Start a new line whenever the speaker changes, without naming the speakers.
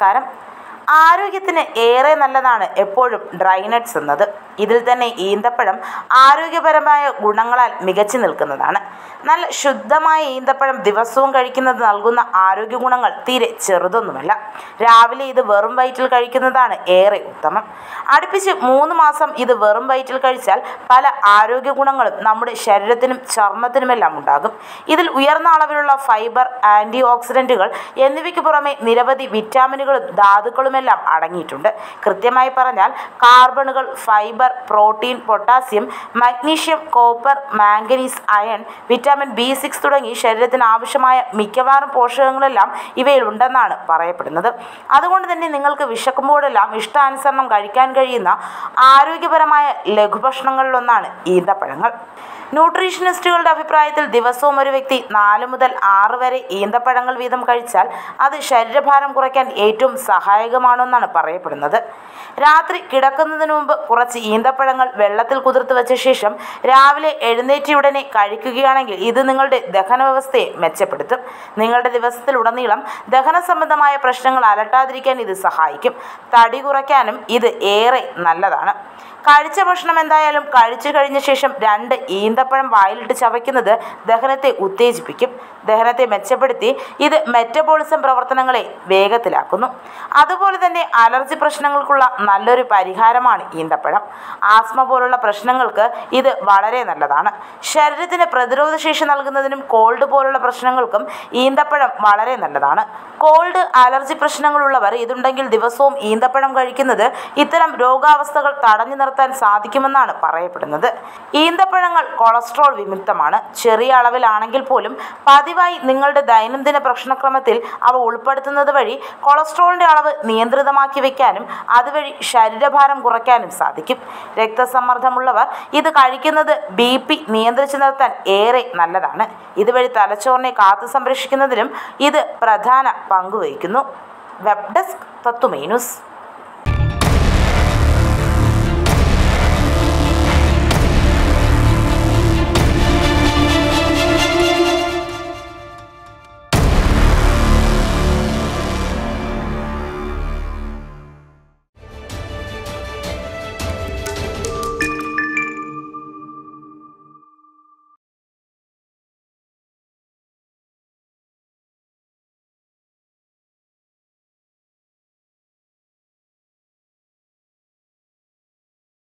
നമസ്കാരം ആരോഗ്യത്തിന് ഏറെ നല്ലതാണ് എപ്പോഴും ഡ്രൈ നട്ട്സ് എന്നത് ഇതിൽ തന്നെ ഈന്തപ്പഴം ആരോഗ്യപരമായ ഗുണങ്ങളാൽ മികച്ചു നിൽക്കുന്നതാണ് നല്ല ശുദ്ധമായ ഈന്തപ്പഴം ദിവസവും കഴിക്കുന്നത് നൽകുന്ന ആരോഗ്യ ഗുണങ്ങൾ തീരെ ചെറുതൊന്നുമല്ല രാവിലെ ഇത് വെറും വയറ്റിൽ കഴിക്കുന്നതാണ് ഏറെ ഉത്തമം അടുപ്പിച്ച് മൂന്ന് മാസം ഇത് വെറും വയറ്റിൽ കഴിച്ചാൽ പല ആരോഗ്യ ഗുണങ്ങളും നമ്മുടെ ശരീരത്തിനും ചർമ്മത്തിനുമെല്ലാം ഉണ്ടാകും ഇതിൽ ഉയർന്ന അളവിലുള്ള ഫൈബർ ആൻറ്റി ഓക്സിഡൻറ്റുകൾ എന്നിവയ്ക്ക് പുറമെ നിരവധി വിറ്റാമിനുകളും ധാതുക്കളുമെല്ലാം അടങ്ങിയിട്ടുണ്ട് കൃത്യമായി പറഞ്ഞാൽ കാർബണുകൾ fibre protein potassium magnesium copper manganese iron vitamin B six തുടങ്ങി ശരീരത്തിന് ആവശ്യമായ മിക്കവാറും പോഷകങ്ങളെല്ലാം ഇവയിൽ ഉണ്ടെന്നാണ് പറയപ്പെടുന്നത് അതുകൊണ്ട് തന്നെ നിങ്ങൾക്ക് വിശക്കുമ്പോഴെല്ലാം ഇഷ്ടാനുസരണം കഴിക്കാൻ കഴിയുന്ന ആരോഗ്യപരമായ ലഘുഭക്ഷണങ്ങളിലൊന്നാണ് ഈന്തപ്പഴങ്ങൾ ന്യൂട്രീഷനിസ്റ്റുകളുടെ അഭിപ്രായത്തിൽ ദിവസവും ഒരു വ്യക്തി നാല് മുതൽ ആറ് വരെ ഈന്തപ്പഴങ്ങൾ വീതം കഴിച്ചാൽ അത് ശരീരഭാരം കുറയ്ക്കാൻ ഏറ്റവും സഹായകമാണെന്നാണ് പറയപ്പെടുന്നത് രാത്രി കിടക്കുന്നതിന് മുമ്പ് കുറച്ച് ഈന്തപ്പഴങ്ങൾ വെള്ളത്തിൽ കുതിർത്ത് വെച്ച ശേഷം രാവിലെ എഴുന്നേറ്റയുടനെ കഴിക്കുകയാണെങ്കിൽ ഇത് നിങ്ങളുടെ ദഹന വ്യവസ്ഥയെ മെച്ചപ്പെടുത്തും നിങ്ങളുടെ ദിവസത്തിലുടനീളം ദഹന സംബന്ധമായ പ്രശ്നങ്ങൾ അലട്ടാതിരിക്കാൻ ഇത് സഹായിക്കും തടി കുറയ്ക്കാനും ഇത് ഏറെ നല്ലതാണ് കഴിച്ച ഭക്ഷണം എന്തായാലും കഴിച്ചു കഴിഞ്ഞ ശേഷം രണ്ട് ഈന്തപ്പഴം വായിലിട്ട് ചവയ്ക്കുന്നത് ദഹനത്തെ ഉത്തേജിപ്പിക്കും ദഹനത്തെ മെച്ചപ്പെടുത്തി ഇത് മെറ്റബോളിസം പ്രവർത്തനങ്ങളെ വേഗത്തിലാക്കുന്നു അതുപോലെ തന്നെ അലർജി പ്രശ്നങ്ങൾക്കുള്ള നല്ലൊരു പരിഹാരമാണ് ഈന്തപ്പഴം ആസ്മ പോലുള്ള പ്രശ്നങ്ങൾക്ക് ഇത് വളരെ നല്ലതാണ് ശരീരത്തിന് പ്രതിരോധ ശേഷി നൽകുന്നതിനും കോൾഡ് പോലുള്ള പ്രശ്നങ്ങൾക്കും ഈന്തപ്പഴം വളരെ നല്ലതാണ് കോൾഡ് അലർജി പ്രശ്നങ്ങളുള്ളവർ ഇതുണ്ടെങ്കിൽ ദിവസവും ഈന്തപ്പഴം കഴിക്കുന്നത് ഇത്തരം രോഗാവസ്ഥകൾ തടഞ്ഞു നിർത്താൻ സാധിക്കുമെന്നാണ് പറയപ്പെടുന്നത് ഈന്തപ്പഴങ്ങൾ കൊളസ്ട്രോൾ വിമുക്തമാണ് ചെറിയ അളവിലാണെങ്കിൽ പോലും പതിവായി നിങ്ങളുടെ ദൈനംദിന ഭക്ഷണക്രമത്തിൽ അവ ഉൾപ്പെടുത്തുന്നത് വഴി കൊളസ്ട്രോളിൻ്റെ അളവ് നിയന്ത്രിതമാക്കി വെക്കാനും അതുവഴി ശരീരഭാരം കുറയ്ക്കാനും സാധിക്കും രക്തസമ്മർദ്ദമുള്ളവർ ഇത് കഴിക്കുന്നത് ബി പി നിയന്ത്രിച്ചു നിർത്താൻ ഏറെ നല്ലതാണ് ഇതുവഴി തലച്ചോറിനെ കാത്തു സംരക്ഷിക്കുന്നതിനും ഇത് പ്രധാന പങ്കുവഹിക്കുന്നു വെബ് ഡെസ്ക് തത്തുമേ ന്യൂസ്